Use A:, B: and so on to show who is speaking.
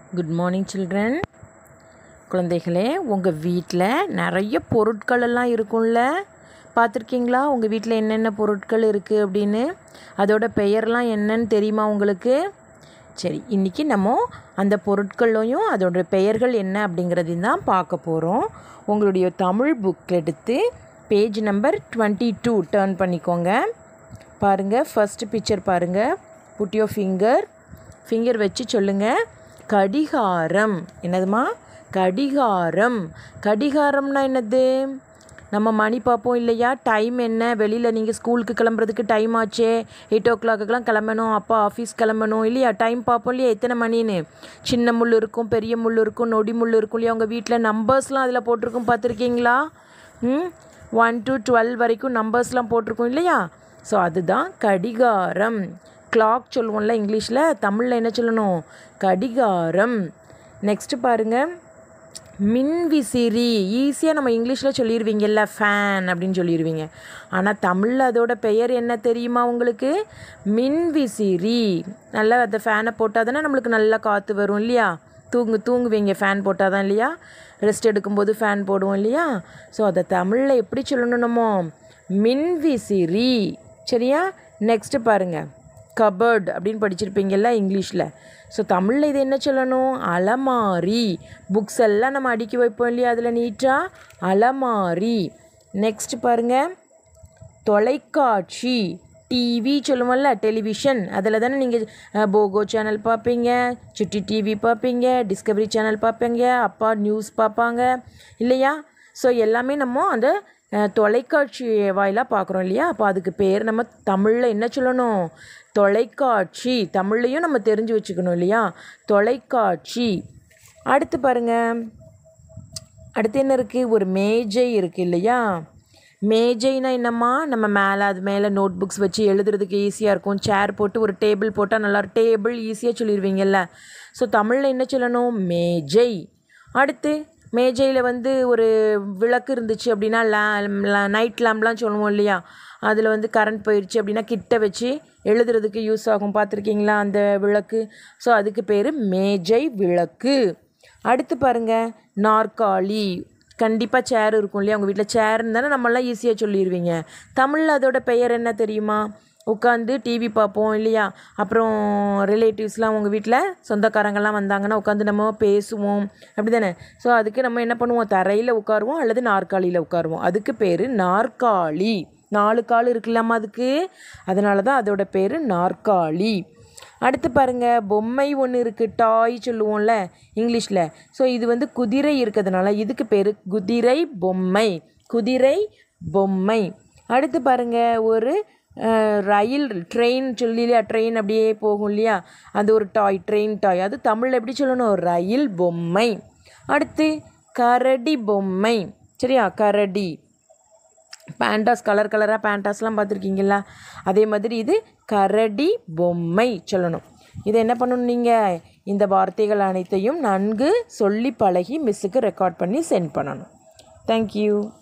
A: good morning children குழந்தைகளே உங்கள் வீட்டில் நிறைய பொருட்கள் எல்லாம் இருக்கும்ல பார்த்துருக்கீங்களா உங்கள் வீட்டில் என்னென்ன பொருட்கள் இருக்குது அப்படின்னு அதோட பெயர்லாம் என்னன்னு தெரியுமா உங்களுக்கு சரி இன்றைக்கி நம்ம அந்த பொருட்களையும் அதோட பெயர்கள் என்ன அப்படிங்கிறதையும் தான் பார்க்க போகிறோம் உங்களுடைய தமிழ் புக் எடுத்து page number twenty two turn பண்ணிக்கோங்க பாருங்கள் ஃபஸ்ட்டு பிக்சர் பாருங்கள் புட் யோர் ஃபிங்கர் ஃபிங்கர் வச்சு சொல்லுங்கள் கடிகாரம் என்னதுமா கடிகாரம் கடிகாரம்னா என்னது நம்ம மணி பார்ப்போம் இல்லையா டைம் என்ன வெளியில் நீங்கள் ஸ்கூலுக்கு கிளம்புறதுக்கு டைம் ஆச்சே எயிட் ஓ கிளாக்குக்கெலாம் கிளம்பணும் அப்பா ஆஃபீஸ் கிளம்பணும் இல்லையா டைம் பார்ப்போம் இல்லையா எத்தனை மணின்னு சின்ன முள் இருக்கும் பெரிய முள் இருக்கும் நொடி முள் இருக்கும் இல்லையா உங்கள் வீட்டில் நம்பர்ஸ்லாம் அதில் போட்டிருக்கும் பார்த்துருக்கீங்களா ம் ஒன் டு டுவெல் வரைக்கும் நம்பர்ஸ்லாம் போட்டிருக்கோம் இல்லையா ஸோ அதுதான் கடிகாரம் கிளாக் சொல்லுவோம்ல இங்கிலீஷில் தமிழில் என்ன சொல்லணும் கடிகாரம் நெக்ஸ்ட்டு பாருங்கள் மின்விசிறி ஈஸியாக நம்ம இங்கிலீஷில் சொல்லிடுவீங்கல்ல ஃபேன் அப்படின்னு சொல்லிடுவீங்க ஆனால் தமிழில் அதோட பெயர் என்ன தெரியுமா உங்களுக்கு மின்விசிறி நல்லா அந்த ஃபேனை போட்டால் தானே நம்மளுக்கு நல்லா காற்று வரும் இல்லையா தூங்கு தூங்குவீங்க ஃபேன் போட்டால் தான் இல்லையா ரெஸ்ட் எடுக்கும்போது ஃபேன் போடுவோம் இல்லையா ஸோ அதை தமிழில் எப்படி சொல்லணும் நம்ம மின்விசிறி சரியா நெக்ஸ்ட்டு பாருங்கள் கபர்ட் அப்படின்னு படிச்சிருப்பீங்கல்ல இங்கிலீஷில் ஸோ தமிழில் இது என்ன சொல்லணும் அலமாரி புக்ஸ் எல்லாம் நம்ம அடுக்கி வைப்போம் இல்லையா அதில் நீட்டாக அலமாரி நெக்ஸ்ட் பாருங்கள் தொலைக்காட்சி டிவி சொல்லுவோம்ல டெலிவிஷன் அதில் தானே நீங்கள் போகோ சேனல் பார்ப்பீங்க சுட்டி டிவி பார்ப்பீங்க டிஸ்கவரி சேனல் பார்ப்பீங்க அப்பா நியூஸ் பார்ப்பாங்க இல்லையா ஸோ எல்லாமே நம்ம அந்த தொலைக்காட்சி வாயிலாக பார்க்குறோம் இல்லையா அப்போ அதுக்கு பேர் நம்ம தமிழில் என்ன சொல்லணும் தொலைக்காட்சி தமிழ்லையும் நம்ம தெரிஞ்சு வச்சுக்கணும் இல்லையா தொலைக்காட்சி அடுத்து பாருங்கள் அடுத்து என்ன இருக்குது ஒரு மேஜை இருக்குது இல்லையா மேஜைனா என்னம்மா நம்ம மேலே அது மேலே நோட் புக்ஸ் வச்சு எழுதுறதுக்கு ஈஸியாக இருக்கும் சேர் போட்டு ஒரு டேபிள் போட்டால் நல்லா டேபிள் ஈஸியாக சொல்லிடுவீங்கல்ல ஸோ தமிழில் என்ன சொல்லணும் மேஜை அடுத்து மேஜையில் வந்து ஒரு விளக்கு இருந்துச்சு அப்படின்னா லே நைட் லேம்ப்லாம் சொல்லுவோம் இல்லையா அதில் வந்து கரண்ட் போயிடுச்சு அப்படின்னா கிட்ட வச்சு எழுதுறதுக்கு யூஸ் ஆகும் பார்த்துருக்கீங்களா அந்த விளக்கு ஸோ அதுக்கு பேர் மேஜை விளக்கு அடுத்து பாருங்கள் நாற்காலி கண்டிப்பாக சேர் இருக்கும் இல்லையா உங்கள் வீட்டில் சேர்னு தானே நம்மளாம் ஈஸியாக சொல்லிடுவீங்க தமிழில் அதோட பெயர் என்ன தெரியுமா உட்காந்து டிவி பார்ப்போம் இல்லையா அப்புறம் ரிலேட்டிவ்ஸ்லாம் உங்கள் வீட்டில் சொந்தக்காரங்கள்லாம் வந்தாங்கன்னா உட்காந்து நம்ம பேசுவோம் அப்படி தானே ஸோ அதுக்கு நம்ம என்ன பண்ணுவோம் தரையில் உட்காருவோம் அல்லது நாற்காலியில் உட்காருவோம் அதுக்கு பேர் நாற்காலி நாலு கால் இருக்குல்லாமா அதுக்கு அதனால தான் அதோட பேர் நாற்காலி அடுத்து பாருங்கள் பொம்மை ஒன்று இருக்குது டாய் சொல்லுவோம்ல இங்கிலீஷில் ஸோ இது வந்து குதிரை இருக்கிறதுனால இதுக்கு பேர் குதிரை பொம்மை குதிரை பொம்மை அடுத்து பாருங்கள் ஒரு ரயில் ட்ரெயின் சொல்லி இல்லையா ட்ரெயின் அப்படியே போகும் இல்லையா அது ஒரு டாய் ட்ரெயின் டாய் அது தமிழில் எப்படி சொல்லணும் ரயில் பொம்மை அடுத்து கரடி பொம்மை சரியா கரடி பேண்டாஸ் கலர் கலராக பேண்டாஸ்லாம் பார்த்துருக்கீங்களா அதே மாதிரி இது கரடி பொம்மை சொல்லணும் இதை என்ன பண்ணணும் நீங்கள் இந்த வார்த்தைகள் அனைத்தையும் நன்கு சொல்லி பழகி மிஸ்ஸுக்கு ரெக்கார்ட் பண்ணி சென்ட் பண்ணணும் தேங்க்யூ